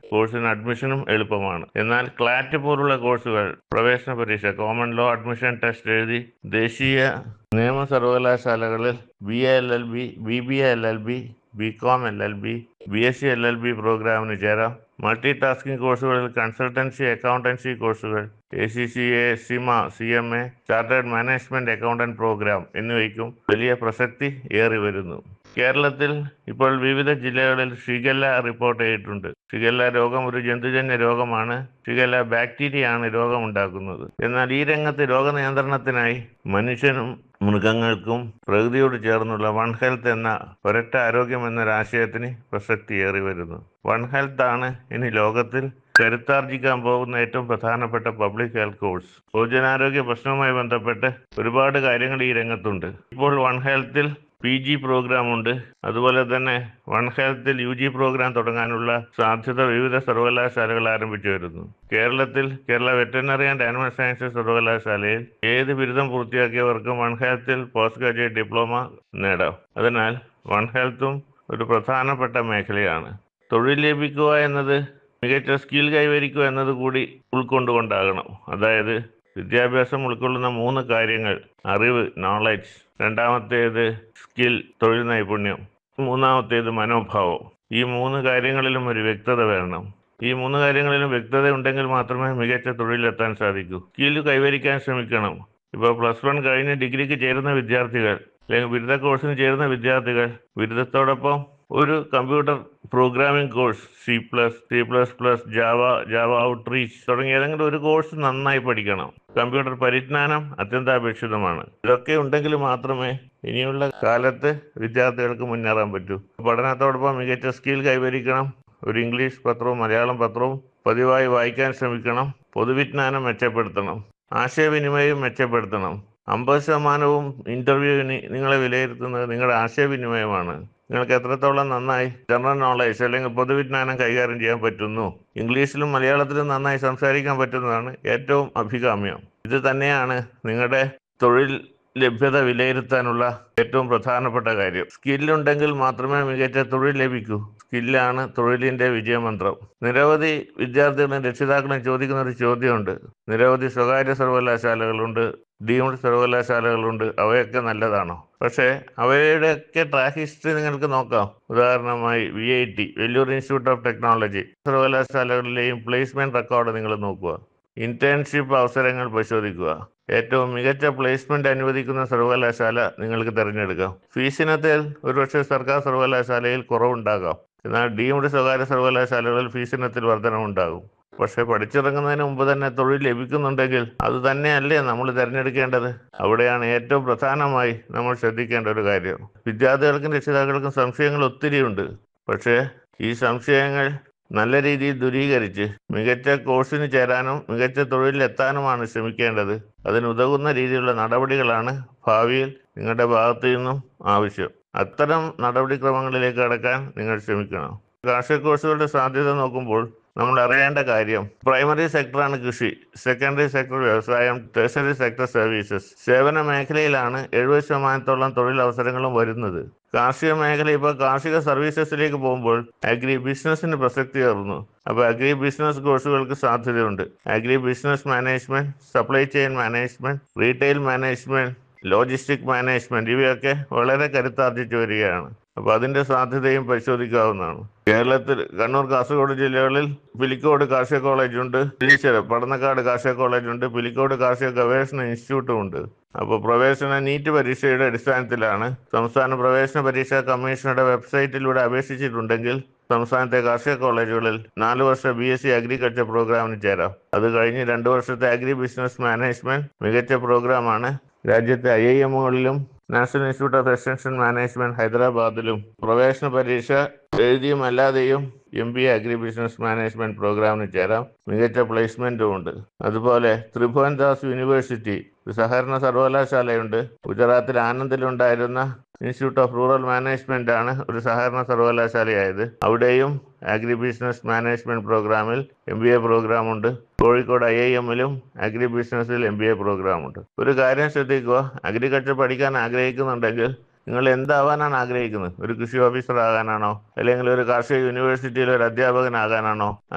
കോഴ്സിന് അഡ്മിഷനും എളുപ്പമാണ് എന്നാൽ ക്ലാറ്റ് പോലുള്ള കോഴ്സുകൾ പ്രവേശന പരീക്ഷ കോമൺ ലോ അഡ്മിഷൻ ടെസ്റ്റ് എഴുതി ദേശീയ നിയമ സർവകലാശാലകളിൽ B A L L B B B A L L B B Com L L B B S C L L B പ്രോഗ്രാമിന് ചേരാം മൾട്ടി ടാസ്കിംഗ് കോഴ്സുകളിൽ കൺസൾട്ടൻസി അക്കൗണ്ടൻസി കോഴ്സുകൾ A C C A CIMA C M A chartered management accountant programme എന്നിവയ്ക്കും വലിയ പ്രസക്തി ഏറി വരുന്നു കേരളത്തിൽ ഇപ്പോൾ വിവിധ ജില്ലകളിൽ ഷിഗല്ല റിപ്പോർട്ട് ചെയ്തിട്ടുണ്ട് ഷിഗല്ല രോഗം ഒരു ജന്തുജന്യ രോഗമാണ് ഷിഗല്ല ബാക്ടീരിയയാണ് രോഗമുണ്ടാക്കുന്നത് എന്നാൽ ഈ രംഗത്ത് രോഗനിയന്ത്രണത്തിനായി മനുഷ്യനും മൃഗങ്ങൾക്കും പ്രകൃതിയോട് ചേർന്നുള്ള വൺ ഹെൽത്ത് എന്ന ഒരൊറ്റ ആരോഗ്യം എന്നൊരാശയത്തിന് പ്രസക്തിയേറി വരുന്നു വൺ ഹെൽത്ത് ആണ് ഇനി ലോകത്തിൽ കരുത്താർജിക്കാൻ പോകുന്ന ഏറ്റവും പ്രധാനപ്പെട്ട പബ്ലിക് ഹെൽത്ത് കോഴ്സ് പൊതുജനാരോഗ്യ പ്രശ്നവുമായി ബന്ധപ്പെട്ട് ഒരുപാട് കാര്യങ്ങൾ ഈ രംഗത്തുണ്ട് ഇപ്പോൾ വൺ ഹെൽത്തിൽ പി ജി പ്രോഗ്രാം ഉണ്ട് അതുപോലെ തന്നെ വൺ ഹെൽത്തിൽ യു ജി പ്രോഗ്രാം തുടങ്ങാനുള്ള സാധ്യത വിവിധ സർവകലാശാലകൾ ആരംഭിച്ചു വരുന്നു കേരളത്തിൽ കേരള വെറ്ററിനറി ആൻഡ് ആനിമൽ സയൻസസ് സർവകലാശാലയിൽ ഏത് ബിരുദം പൂർത്തിയാക്കിയവർക്കും വൺ ഹെൽത്തിൽ പോസ്റ്റ് ഗ്രാജുവേറ്റ് ഡിപ്ലോമ നേടാം അതിനാൽ വൺ ഹെൽത്തും ഒരു പ്രധാനപ്പെട്ട മേഖലയാണ് തൊഴിൽ ലഭിക്കുക എന്നത് മികച്ച സ്കിൽ കൈവരിക്കുക എന്നത് കൂടി ഉൾക്കൊണ്ടുകൊണ്ടാകണം അതായത് വിദ്യാഭ്യാസം ഉൾക്കൊള്ളുന്ന മൂന്ന് കാര്യങ്ങൾ അറിവ് നോളജ് രണ്ടാമത്തേത് സ്കിൽ തൊഴിൽ നൈപുണ്യം മൂന്നാമത്തേത് മനോഭാവം ഈ മൂന്ന് കാര്യങ്ങളിലും ഒരു വ്യക്തത വേണം ഈ മൂന്ന് കാര്യങ്ങളിലും വ്യക്തത ഉണ്ടെങ്കിൽ മാത്രമേ മികച്ച തൊഴിലെത്താൻ സാധിക്കൂ സ്കിൽ കൈവരിക്കാൻ ശ്രമിക്കണം ഇപ്പോൾ പ്ലസ് വൺ കഴിഞ്ഞ് ഡിഗ്രിക്ക് ചേരുന്ന വിദ്യാർത്ഥികൾ അല്ലെങ്കിൽ ബിരുദ കോഴ്സിന് ചേരുന്ന വിദ്യാർത്ഥികൾ ബിരുദത്തോടൊപ്പം ഒരു computer programming course C plus C plus plus Java Java outreach തുടങ്ങിയ ഏതെങ്കിലും ഒരു കോഴ്സ് നന്നായി പഠിക്കണം കമ്പ്യൂട്ടർ പരിജ്ഞാനം അത്യന്താപേക്ഷിതമാണ് ഇതൊക്കെ ഉണ്ടെങ്കിൽ മാത്രമേ ഇനിയുള്ള കാലത്ത് വിദ്യാർത്ഥികൾക്ക് മുന്നേറാൻ പറ്റൂ പഠനത്തോടൊപ്പം മികച്ച സ്കിൽ കൈവരിക്കണം ഒരു ഇംഗ്ലീഷ് പത്രവും മലയാളം പത്രവും പതിവായി വായിക്കാൻ ശ്രമിക്കണം പൊതുവിജ്ഞാനം മെച്ചപ്പെടുത്തണം ആശയവിനിമയം മെച്ചപ്പെടുത്തണം അമ്പത് ശതമാനവും ഇന്റർവ്യൂവിന് നിങ്ങളെ വിലയിരുത്തുന്നത് നിങ്ങളുടെ ആശയവിനിമയമാണ് നിങ്ങൾക്ക് എത്രത്തോളം നന്നായി ജനറൽ നോളേജ് അല്ലെങ്കിൽ പൊതുവിജ്ഞാനം കൈകാര്യം ചെയ്യാൻ പറ്റുന്നു ഇംഗ്ലീഷിലും മലയാളത്തിലും നന്നായി സംസാരിക്കാൻ പറ്റുന്നതാണ് ഏറ്റവും അഭികാമ്യം ഇത് തന്നെയാണ് നിങ്ങളുടെ തൊഴിൽ ലഭ്യത വിലയിരുത്താനുള്ള ഏറ്റവും പ്രധാനപ്പെട്ട കാര്യം സ്കില്ലുണ്ടെങ്കിൽ മാത്രമേ മികച്ച തൊഴിൽ ലഭിക്കൂ സ്കില്ലാണ് തൊഴിലിന്റെ വിജയമന്ത്രം നിരവധി വിദ്യാർത്ഥികളും രക്ഷിതാക്കളും ചോദിക്കുന്ന ഒരു ചോദ്യമുണ്ട് നിരവധി സ്വകാര്യ സർവകലാശാലകളുണ്ട് ഡീംഡ് സർവകലാശാലകളുണ്ട് അവയൊക്കെ നല്ലതാണോ പക്ഷേ അവയുടെയൊക്കെ ട്രാക്ക് ഹിസ്റ്ററി നിങ്ങൾക്ക് നോക്കാം ഉദാഹരണമായി V I T Vellore institute of technology സർവകലാശാലകളിലെയും പ്ലേസ്മെന്റ് റെക്കോർഡ് നിങ്ങൾ നോക്കുക ഇന്റേൺഷിപ്പ് അവസരങ്ങൾ പരിശോധിക്കുക ഏറ്റവും മികച്ച പ്ലേസ്മെന്റ് അനുവദിക്കുന്ന സർവകലാശാല നിങ്ങൾക്ക് തിരഞ്ഞെടുക്കാം ഫീസിനത്തിൽ ഒരുപക്ഷെ സർക്കാർ സർവകലാശാലയിൽ കുറവുണ്ടാകാം എന്നാൽ ഡീംഡ് സ്വകാര്യ സർവകലാശാലകളിൽ ഫീസിനത്തിൽ വർധനമുണ്ടാകും പക്ഷെ പഠിച്ചിറങ്ങുന്നതിന് മുമ്പ് തന്നെ തൊഴിൽ ലഭിക്കുന്നുണ്ടെങ്കിൽ അത് തന്നെയല്ലേ നമ്മൾ തിരഞ്ഞെടുക്കേണ്ടത് അവിടെയാണ് ഏറ്റവും പ്രധാനമായി നമ്മൾ ശ്രദ്ധിക്കേണ്ട ഒരു കാര്യം വിദ്യാർത്ഥികൾക്കും രക്ഷിതാക്കൾക്കും സംശയങ്ങൾ ഒത്തിരിയുണ്ട് പക്ഷേ ഈ സംശയങ്ങൾ നല്ല രീതിയിൽ ദൂരീകരിച്ച് മികച്ച കോഴ്സിന് ചേരാനും മികച്ച തൊഴിലിലെത്താനുമാണ് ശ്രമിക്കേണ്ടത് അതിനുതകുന്ന രീതിയിലുള്ള നടപടികളാണ് ഭാവിയിൽ നിങ്ങളുടെ ഭാഗത്തു നിന്നും ആവശ്യം അത്തരം നടപടിക്രമങ്ങളിലേക്ക് കടക്കാൻ നിങ്ങൾ ശ്രമിക്കണം കാർഷിക കോഴ്സുകളുടെ സാധ്യത നോക്കുമ്പോൾ നമ്മൾ അറിയേണ്ട കാര്യം പ്രൈമറി സെക്ടറാണ് കൃഷി സെക്കൻഡറി സെക്ടർ വ്യവസായം ടേഴ്സറി സെക്ടർ സർവീസസ് സേവന മേഖലയിലാണ് എഴുപത് ശതമാനത്തോളം തൊഴിലവസരങ്ങളും വരുന്നത് കാർഷിക മേഖല ഇപ്പോൾ കാർഷിക സർവീസസിലേക്ക് പോകുമ്പോൾ അഗ്രി ബിസിനസ്സിന് പ്രസക്തി ഏറുന്നു അപ്പോൾ അഗ്രി ബിസിനസ് കോഴ്സുകൾക്ക് സാധ്യതയുണ്ട് agri business management supply chain management retail management logistic management ഇവയൊക്കെ വളരെ കരുത്താർജിച്ചു വരികയാണ് അപ്പോൾ അതിന്റെ സാധ്യതയും പരിശോധിക്കാവുന്നതാണ് കേരളത്തിൽ കണ്ണൂർ കാസർഗോഡ് ജില്ലകളിൽ പിലിക്കോട് കാർഷിക കോളേജ് ഉണ്ട് ഈശ്വര പടന്നക്കാട് കാർഷിക കോളേജ് ഉണ്ട് പിലിക്കോട് കാർഷിക ഗവേഷണ ഇൻസ്റ്റിറ്റ്യൂട്ടും ഉണ്ട് അപ്പോൾ പ്രവേശന നീറ്റ് പരീക്ഷയുടെ അടിസ്ഥാനത്തിലാണ് സംസ്ഥാന പ്രവേശന പരീക്ഷാ കമ്മീഷനുടെ വെബ്സൈറ്റിലൂടെ അപേക്ഷിച്ചിട്ടുണ്ടെങ്കിൽ സംസ്ഥാനത്തെ കാർഷിക കോളേജുകളിൽ നാല് വർഷ ബി എസ് സി അഗ്രികൾച്ചർ പ്രോഗ്രാമിന് ചേരാം അത് കഴിഞ്ഞ് രണ്ട് വർഷത്തെ അഗ്രി ബിസിനസ് മാനേജ്മെന്റ് മികച്ച പ്രോഗ്രാമാണ് രാജ്യത്തെ ഐ ഐ എമ്മുകളിലും national institute of extension management ഹൈദരാബാദിലും പ്രവേശന പരീക്ഷ എഴുതിയും അല്ലാതെയും M B A agri business management പ്രോഗ്രാമിന് ചേരാം മികച്ച പ്ലേസ്മെന്റും ഉണ്ട് അതുപോലെ ത്രിഭുവൻദാസ് യൂണിവേഴ്സിറ്റി ഒരു സഹകരണ സർവകലാശാലയുണ്ട് ഗുജറാത്തിൽ ആനന്ദിലുണ്ടായിരുന്ന ഇൻസ്റ്റിറ്റ്യൂട്ട് ഓഫ് റൂറൽ മാനേജ്മെന്റ് ആണ് ഒരു സഹകരണ സർവകലാശാലയായത് അവിടെയും അഗ്രി ബിസിനസ് മാനേജ്മെന്റ് പ്രോഗ്രാമിൽ എം ബി എ പ്രോഗ്രാം ഉണ്ട് കോഴിക്കോട് ഐ ഐ എമ്മിലും അഗ്രി ബിസിനസ്സിൽ എം ബി എ പ്രോഗ്രാം ഉണ്ട് ഒരു കാര്യം ശ്രദ്ധിക്കുക അഗ്രികൾച്ചർ പഠിക്കാൻ ആഗ്രഹിക്കുന്നുണ്ടെങ്കിൽ നിങ്ങൾ എന്താവാനാണ് ആഗ്രഹിക്കുന്നത് ഒരു കൃഷി ഓഫീസർ ആകാനാണോ അല്ലെങ്കിൽ ഒരു കാർഷിക യൂണിവേഴ്സിറ്റിയിൽ ഒരു അധ്യാപകനാകാനാണോ